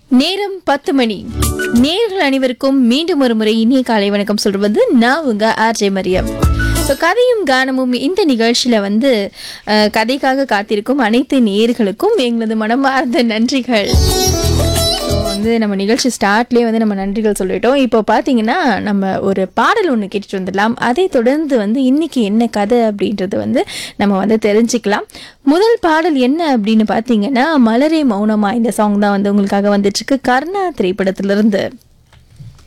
நேரம் பத்து மணி நேர்கள் அனைவருக்கும் மீண்டும் ஒரு முறை இனிய காலை வணக்கம் சொல்வது நான் உங்க ஆர்ஜே மரியம் ஸோ கதையும் கானமும் இந்த நிகழ்ச்சியில் வந்து அஹ், கதைக்காக காத்திருக்கும் அனைத்து நேர்களுக்கும் எங்களது மனமார்ந்த நன்றிகள் ஸோ வந்து நம்ம நிகழ்ச்சி ஸ்டார்ட்லேயே வந்து நம்ம நன்றிகள் சொல்லிட்டோம் இப்போ பார்த்தீங்கன்னா நம்ம ஒரு பாடல் ஒன்று கேட்டுட்டு வந்துடலாம் அதை தொடர்ந்து வந்து இன்னைக்கு என்ன கதை அப்படின்றது வந்து நம்ம வந்து தெரிஞ்சுக்கலாம் முதல் பாடல் என்ன அப்படின்னு பார்த்தீங்கன்னா மலரே மௌனமா இந்த சாங் தான் வந்து உங்களுக்காக வந்துட்டு இருக்கு கர்ணா திரைப்படத்திலிருந்து